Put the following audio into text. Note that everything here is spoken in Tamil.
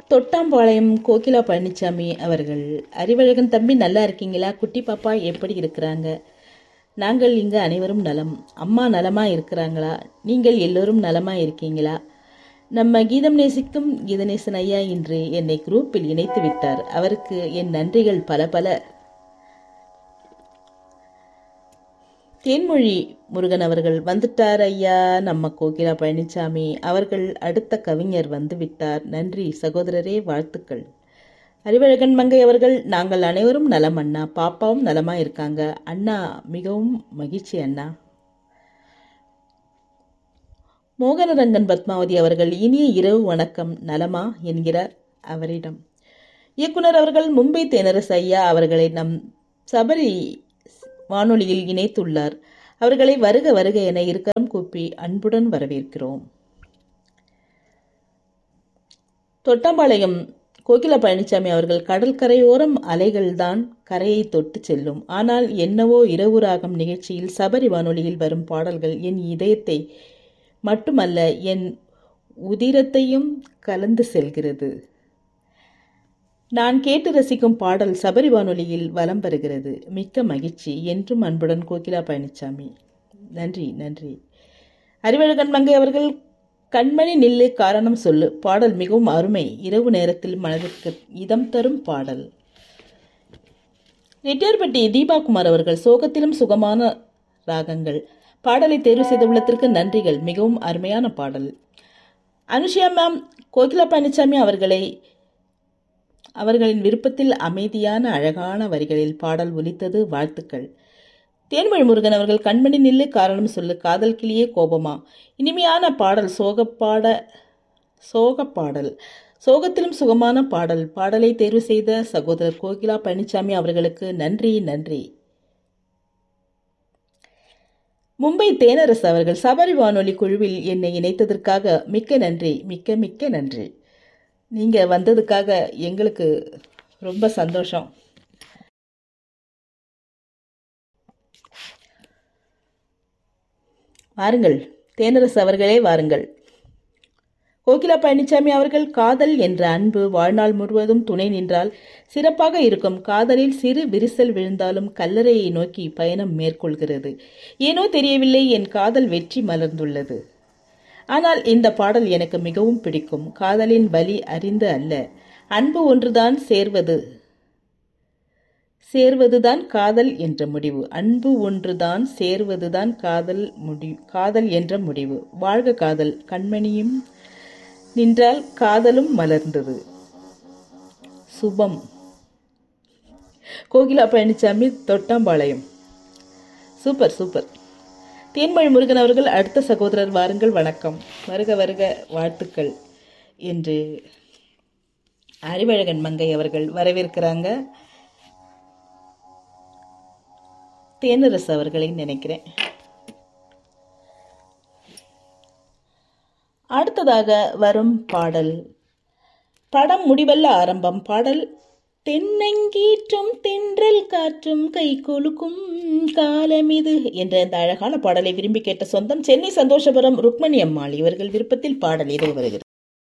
தொட்டாம்பாளையம் கோகிலா பழனிசாமி அவர்கள் அறிவழகன் தம்பி நல்லா இருக்கீங்களா குட்டி பாப்பா எப்படி இருக்கிறாங்க நாங்கள் இங்கு அனைவரும் நலம் அம்மா நலமா இருக்கிறாங்களா நீங்கள் எல்லோரும் நலமா இருக்கீங்களா நம்ம கீதம் நேசிக்கும் கீதநேசன் ஐயா இன்று என்னை குரூப்பில் இணைத்து விட்டார் அவருக்கு என் நன்றிகள் பல பல தேன்மொழி முருகன் அவர்கள் வந்துட்டார் ஐயா நம்ம கோகிலா பழனிசாமி அவர்கள் அடுத்த கவிஞர் வந்து விட்டார் நன்றி சகோதரரே வாழ்த்துக்கள் அறிவழகன் மங்கை அவர்கள் நாங்கள் அனைவரும் நலம் அண்ணா பாப்பாவும் நலமா இருக்காங்க அண்ணா மிகவும் மகிழ்ச்சி அண்ணா மோகனரங்கன் பத்மாவதி அவர்கள் இனிய இரவு வணக்கம் நலமா என்கிறார் அவரிடம் இயக்குனர் அவர்கள் மும்பை தேனரசு ஐயா அவர்களை நம் சபரி வானொலியில் இணைத்துள்ளார் அவர்களை வருக வருக என இருக்கரம் கூப்பி அன்புடன் வரவேற்கிறோம் தொட்டாம்பாளையம் கோகில பழனிசாமி அவர்கள் கடற்கரையோரம் அலைகள்தான் கரையை தொட்டு செல்லும் ஆனால் என்னவோ இரவு ராகம் நிகழ்ச்சியில் சபரி வானொலியில் வரும் பாடல்கள் என் இதயத்தை மட்டுமல்ல என் உதிரத்தையும் கலந்து செல்கிறது நான் கேட்டு ரசிக்கும் பாடல் சபரி வானொலியில் வலம் வருகிறது மிக்க மகிழ்ச்சி என்றும் அன்புடன் கோகிலா பழனிசாமி நன்றி நன்றி அறிவழகன் மங்கை அவர்கள் கண்மணி நில்லு காரணம் சொல்லு பாடல் மிகவும் அருமை இரவு நேரத்தில் மனதிற்கு இதம் தரும் பாடல் ரெட்டியார்பட்டி தீபாகுமார் அவர்கள் சோகத்திலும் சுகமான ராகங்கள் பாடலை தேர்வு செய்த உள்ளத்திற்கு நன்றிகள் மிகவும் அருமையான பாடல் அனுஷியா மேம் கோகிலா பழனிசாமி அவர்களை அவர்களின் விருப்பத்தில் அமைதியான அழகான வரிகளில் பாடல் ஒலித்தது வாழ்த்துக்கள் தேன்மொழி முருகன் அவர்கள் கண்மணி நில்லு காரணம் சொல்லு காதல் கிளியே கோபமா இனிமையான பாடல் சோகப்பாட சோக பாடல் சோகத்திலும் சுகமான பாடல் பாடலை தேர்வு செய்த சகோதரர் கோகிலா பழனிசாமி அவர்களுக்கு நன்றி நன்றி மும்பை தேனரசு அவர்கள் சபரி வானொலி குழுவில் என்னை இணைத்ததற்காக மிக்க நன்றி மிக்க மிக்க நன்றி நீங்கள் வந்ததுக்காக எங்களுக்கு ரொம்ப சந்தோஷம் வாருங்கள் தேனரசு அவர்களே வாருங்கள் கோகிலா பழனிசாமி அவர்கள் காதல் என்ற அன்பு வாழ்நாள் முழுவதும் துணை நின்றால் சிறப்பாக இருக்கும் காதலில் சிறு விரிசல் விழுந்தாலும் கல்லறையை நோக்கி பயணம் மேற்கொள்கிறது ஏனோ தெரியவில்லை என் காதல் வெற்றி மலர்ந்துள்ளது ஆனால் இந்த பாடல் எனக்கு மிகவும் பிடிக்கும் காதலின் பலி அறிந்து அல்ல அன்பு ஒன்றுதான் சேர்வது சேர்வதுதான் காதல் என்ற முடிவு அன்பு ஒன்றுதான் சேர்வதுதான் காதல் முடி காதல் என்ற முடிவு வாழ்க காதல் கண்மணியும் நின்றால் காதலும் மலர்ந்தது சுபம் கோகிலா பழனிசாமி தொட்டாம்பாளையம் சூப்பர் சூப்பர் தேன்மொழி முருகன் அவர்கள் அடுத்த சகோதரர் வாருங்கள் வணக்கம் வருக வருக வாழ்த்துக்கள் என்று அறிவழகன் மங்கை அவர்கள் வரவேற்கிறாங்க தேனரசு அவர்களை நினைக்கிறேன் அடுத்ததாக வரும் பாடல் படம் முடிவல்ல ஆரம்பம் பாடல் தென்னங்கீற்றும் தென்றல் காற்றும் கை கொலுக்கும் காலம் இது என்ற இந்த அழகான பாடலை விரும்பி கேட்ட சொந்தம் சென்னை சந்தோஷபுரம் ருக்மணி அம்மாள் இவர்கள் விருப்பத்தில் பாடல் இது வருகிறது